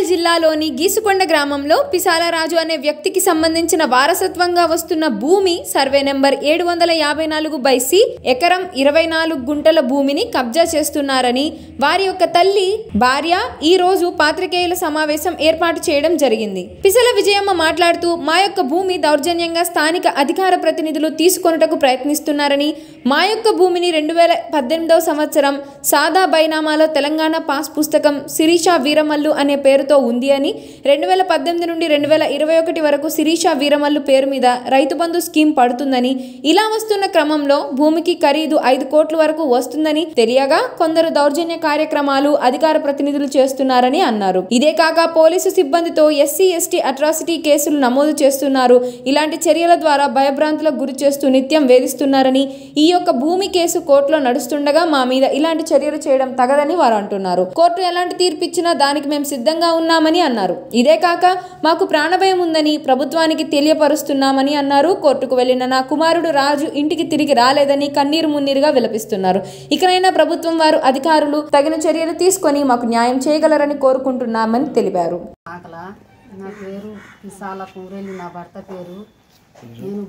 వరంగల్ జిల్లాలోని గీసుకొండ గ్రామంలో పిసాలరాజు అనే వ్యక్తికి సంబంధించిన వారసత్వంగా వస్తున్న భూమి సర్వే నెంబర్ ఏడు వందల యాభై నాలుగు బై సి ఎకరం ఇరవై నాలుగు గుంటల భూమిని కబ్జా చేస్తున్నారని వారి యొక్క తల్లి భార్య ఈ రోజు పాత్రికేయుల సమావేశం ఏర్పాటు చేయడం జరిగింది పిసల విజయమ్మ మాట్లాడుతూ మా యొక్క భూమి దౌర్జన్యంగా స్థానిక అధికార ప్రతినిధులు తీసుకొనుటకు ప్రయత్నిస్తున్నారని మా యొక్క భూమిని రెండు వేల పద్దెనిమిదవ సంవత్సరం సాదా బైనామాలో తెలంగాణ పాస్ పుస్తకం శిరీష వీరమల్లు అనే పేరుతో ఉంది అని రెండు వేల పద్దెనిమిది నుండి రెండు వేల ఇరవై ఒకటి వరకు శిరీష వీరమల్లు పేరు మీద రైతు బంధు స్కీమ్ పడుతుందని ఇలా వస్తున్న క్రమంలో భూమికి ఖరీదు ఐదు కోట్ల వరకు వస్తుందని తెలియగా కొందరు దౌర్జన్య కార్యక్రమాలు అధికార ప్రతినిధులు చేస్తున్నారని అన్నారు ఇదే కాక పోలీసు సిబ్బందితో ఎస్సీ ఎస్టీ అట్రాసిటీ కేసులు నమోదు చేస్తున్నారు ఇలాంటి చర్యల ద్వారా భయభ్రాంతులకు గురి చేస్తూ నిత్యం వేధిస్తున్నారని ఈ యొక్క భూమి కేసు కోర్టులో నడుస్తుండగా మా మీద ఇలాంటి చర్యలు చేయడం తగదని వారు అంటున్నారు కోర్టు ఎలాంటి తీర్పు ఇచ్చినా దానికి మేము సిద్ధంగా ఉన్నామని అన్నారు ఇదే కాక మాకు ప్రాణభయం ఉందని ప్రభుత్వానికి తెలియపరుస్తున్నామని అన్నారు కోర్టుకు వెళ్లిన నా కుమారుడు రాజు ఇంటికి తిరిగి రాలేదని కన్నీరు మున్నీరుగా విలపిస్తున్నారు ఇకనైనా ప్రభుత్వం వారు అధికారులు తగిన చర్యలు తీసుకొని మాకు న్యాయం చేయగలరని కోరుకుంటున్నామని తెలిపారు ఆకల నా పేరు పిసాల కూరెల్లి నా భర్త పేరు నేను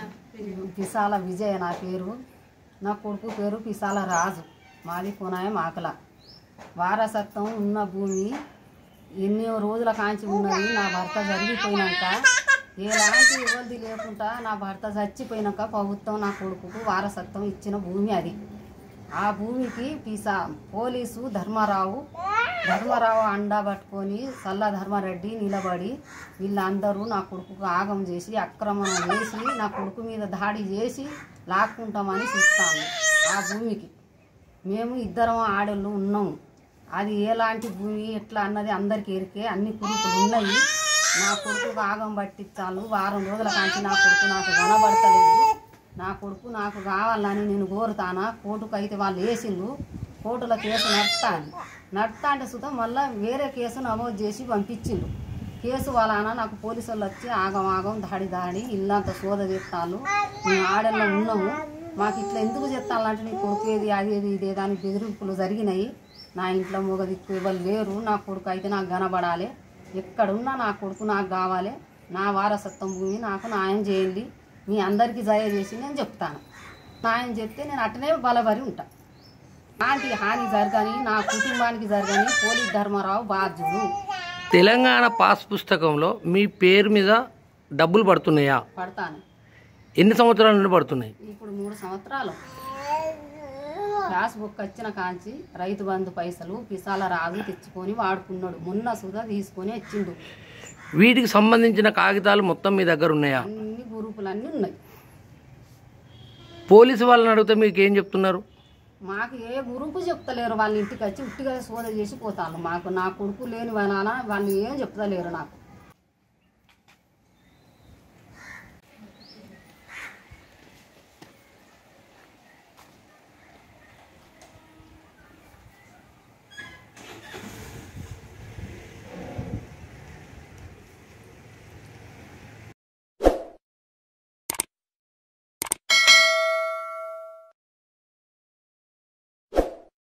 పిసాల విజయ నా పేరు నా కొడుకు పేరు పిసాల రాజు మాది పునాయం ఆకల వారసత్వం ఉన్న భూమి ఎన్నో రోజుల కాంచి ఉన్నది నా భర్త జరిగిపోయినాక ఎలాంటి ఇబ్బంది లేకుండా నా భర్త చచ్చిపోయినాక ప్రభుత్వం నా కొడుకుకు వారసత్వం ఇచ్చిన భూమి అది ఆ భూమికి పిసా పోలీసు ధర్మారావు ధర్మారావు అండా పట్టుకొని సల్ల ధర్మారెడ్డి నిలబడి వీళ్ళందరూ నా కొడుకుకు ఆగం చేసి ఆక్రమణ చేసి నా కొడుకు మీద దాడి చేసి లాక్కుంటామని చూస్తాము ఆ భూమికి మేము ఇద్దరం ఆడళ్ళు ఉన్నాము అది ఎలాంటి భూమి ఎట్లా అన్నది అందరికి ఎరికే అన్ని కురుకులు ఉన్నాయి నా కొడుకు ఆగం పట్టించాలు వారం రోజుల కాంచి నా కొడుకు నాకు కనబడతలేదు నా కొడుకు నాకు కావాలని నేను కోరుతానా కోర్టుకు అయితే వాళ్ళు వేసిండ్రు కోర్టులో కేసు నడుస్తాను నడుస్తా అంటే సుతం మళ్ళీ వేరే కేసు నమోదు చేసి పంపించిండ్రు కేసు వలన నాకు పోలీసు వాళ్ళు వచ్చి ఆగం ఆగం దాడి దాడి ఇల్లంతా సోద చేస్తాను మేము ఆడల్లో ఉన్నాము మాకు ఇట్లా ఎందుకు చెప్తానంటే నీ కొడుకు ఏది అది ఏది ఇదే దాని బెదిరింపులు జరిగినాయి నా ఇంట్లో మొగ దిక్కు ఎవరు లేరు నా కొడుకు అయితే నాకు కనబడాలి ఎక్కడున్నా నా కొడుకు నాకు కావాలి నా వారసత్వం భూమి నాకు న్యాయం చేయండి మీ అందరికీ దయచేసి నేను చెప్తాను న్యాయం చెప్తే నేను అట్టనే బలబరి ఉంటా అలాంటి హాని జరగని నా కుటుంబానికి జరగని పోలీస్ ధర్మారావు బాధ్యుడు తెలంగాణ పాస్ పుస్తకంలో మీ పేరు మీద డబ్బులు పడుతున్నాయా పడతాను ఎన్ని సంవత్సరాల నుండి పడుతున్నాయి ఇప్పుడు మూడు సంవత్సరాలు గ్యాస్ బుక్ వచ్చిన కాంచి రైతు బంధు పైసలు పిసాల రాజు తెచ్చుకొని వాడుకున్నాడు మొన్న సుధా తీసుకొని వచ్చిండు వీటికి సంబంధించిన కాగితాలు మొత్తం మీ దగ్గర ఉన్నాయా అన్ని గ్రూపులన్నీ ఉన్నాయి పోలీసు వాళ్ళని అడిగితే మీకు ఏం చెప్తున్నారు మాకు ఏ గ్రూపు చెప్తలేరు వాళ్ళ ఇంటికి వచ్చి ఉట్టిగా సోద చేసి పోతాను మాకు నా కొడుకు లేని వాళ్ళ వాళ్ళు ఏం చెప్తలేరు నాకు